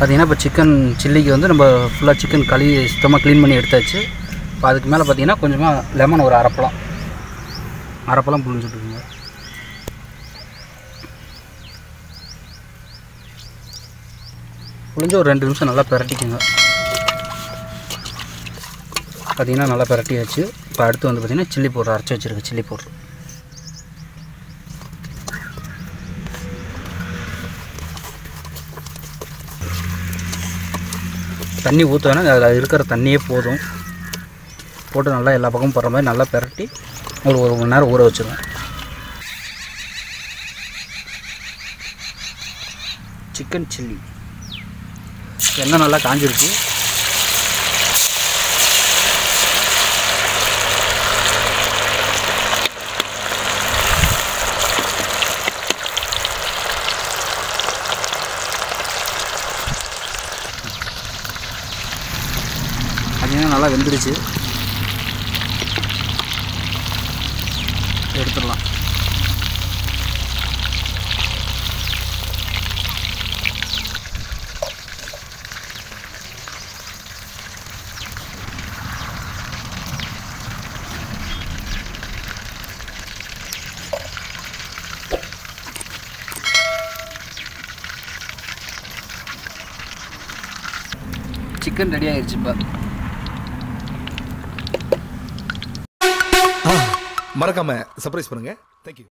பார்த்தீங்கன்னா இப்போ சிக்கன் சில்லிக்கு வந்து நம்ம ஃபுல்லாக சிக்கன் கழுவி சுத்தமாக க்ளீன் பண்ணி எடுத்தாச்சு இப்போ அதுக்கு மேலே பார்த்தீங்கன்னா கொஞ்சமாக லெமன் ஒரு அரைப்பழம் அரைப்பழம் புழிஞ்சுட்டுருங்க புழிஞ்சு ஒரு ரெண்டு நிமிஷம் நல்லா பிரட்டிக்குங்க பார்த்தீங்கன்னா நல்லா பிரட்டியாச்சு இப்போ அடுத்து வந்து பார்த்தீங்கன்னா சில்லி பவுடர் அரைச்சி வச்சுருக்கு சில்லி பவுடர் தண்ணி ஊற்றுவேன்னா அதில் இருக்கிற தண்ணியே போதும் போட்டு நல்லா எல்லா பக்கமும் போடுற மாதிரி நல்லா பிரட்டி ஒரு ஒரு மணி நேரம் ஊற வச்சுருவேன் சிக்கன் சில்லி எண்ணெய் நல்லா காஞ்சிருச்சு பார்த்தீங்கன்னா நல்லா வெந்துருச்சு எடுத்துடலாம் சிக்கன் ரெடி ஆயிடுச்சு இப்போ மறக்காம சர்ப்ரைஸ் பண்ணுங்க தேங்க்யூ